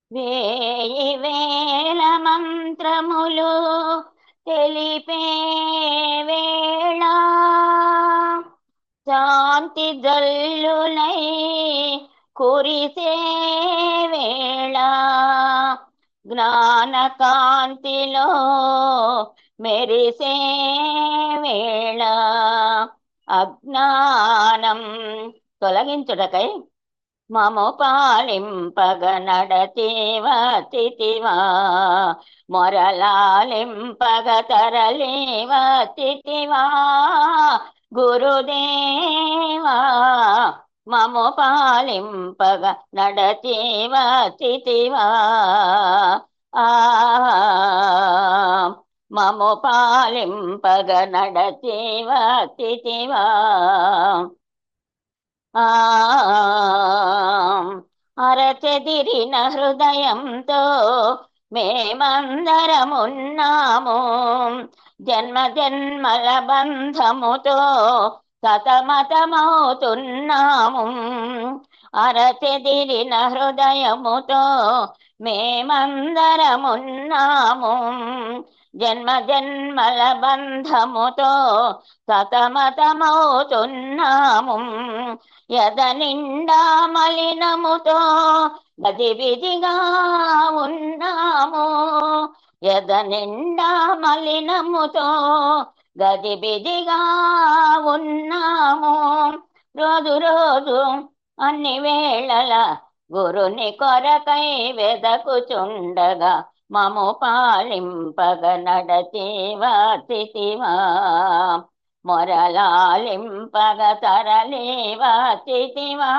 వేయి వేల మంత్రములు తెలిపే వేళ శాంతి జల్లులై కురిసే వేళ జ్ఞాన కాంతిలో మెరిసే వేళ అజ్ఞానం తొలగించుటకై మము పాలింపగ నడతీవా తితివా మొరలాలింపగ తరలివా తితివా గురుదేవా మము పాలింపగ నడతీవా తితివా ఆ మము పాలింపగ నడతీవా తితివా ఆ అరచెదిరిన హృదయంతో మేమందరమున్నాము జన్మ జన్మల బంధముతో సతమతమవుతున్నాము అరచెదిరిన హృదయముతో మేమందరమున్నాము జన్మ జన్మల బంధముతో సతమతమవుతున్నాము యద నిండా మలినముతో గజిబిజిగా ఉన్నాము యద నిండా మలినముతో గజిబిజిగా ఉన్నాము రోజు రోజు అన్ని వేళల గురుని కొరకై వెదకుచుండగా మము పాలింపగ నడతీవా తితివా మొరలాలింపగ తరలేవా తితివా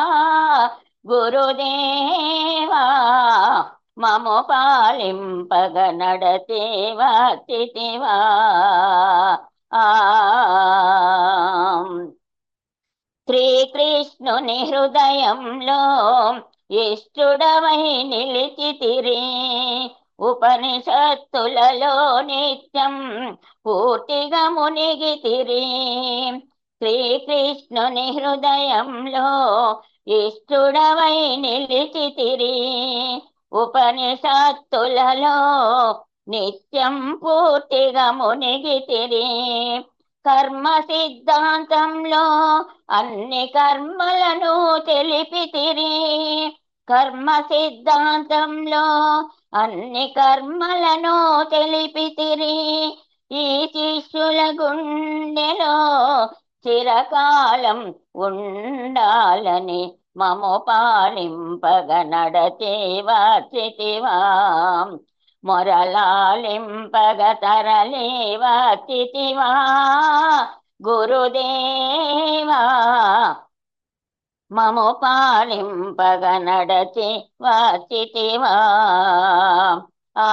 గురుదేవా మము పాలింపగ నడతేవా తితివా ఆ శ్రీకృష్ణుని హృదయంలో ఇష్టుడవై నిలిచితిరి ఉపనిషత్తులలో నిత్యం పూర్తిగా మునిగితిరి శ్రీకృష్ణుని హృదయంలో ఇష్టుడవై నిలిచితిరి ఉపనిషత్తులలో నిత్యం పూర్తిగా మునిగితిరి కర్మ సిద్ధాంతంలో అన్ని కర్మలను తెలిపితిరి కర్మ సిద్ధాంతంలో అన్ని కర్మలను తెలిపితిరి ఈ శిష్యుల గుండెలో చిరకాలం ఉండాలని మము పాలింపగ నడచేవా చితివా మొరలాలింపగ తరలేవా చితివా గురుదేవా మము పాలింపగ నడచి వాచితివా ఆ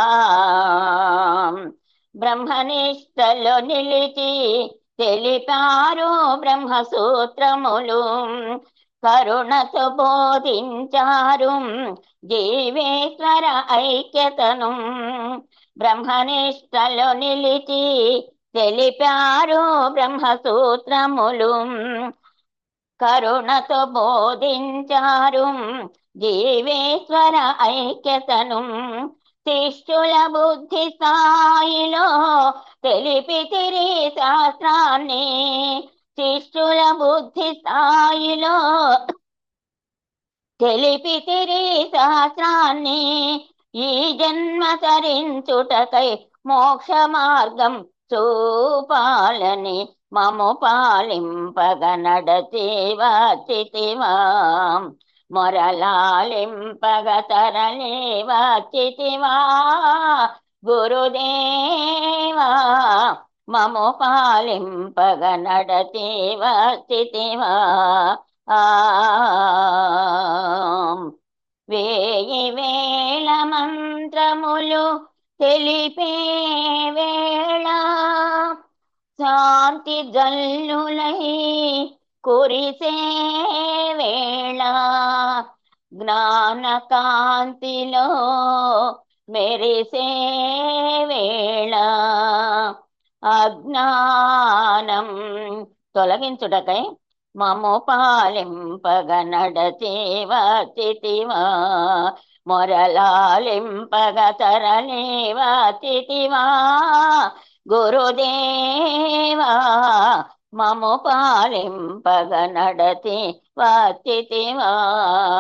బ్రహ్మనిష్టలో నిలిచి తెలిపారు బ్రహ్మసూత్రములు కరుణతో బోధించారు జీవేశ్వర ఐక్యతను బ్రహ్మనిష్టలో నిలిచి తెలిపారు బ్రహ్మసూత్రములు కరుణతో బోధించారు జీవేశ్వర ఐక్యతను శిష్యుల బుద్ధి స్థాయిలో తెలిపితిరి శాస్త్రాన్ని శిష్యుల బుద్ధి స్థాయిలో తెలిపితిరి శాస్త్రాన్ని ఈ జన్మ తరించుటకై మోక్ష మార్గం చూపాలని మము పాలింపగ నడచేవా చితివా మొరలాలింపగ తరలేవా చితివా గురుదేవా మము పాలింపగ నడచేవా చితివా ఆ వేయి వేల మంత్రములు తెలిపే వేళ శాంతి జల్లులై కురిసే వేళ జ్ఞాన కాంతిలో మెరిసే వేళ అజ్ఞానం తొలగించుటకై మము పాలింపగ నడచేవా చితివా మొరలాలింపగ తరలేవతివా గురుదేవా మము పాలింపగ నడతి వతివా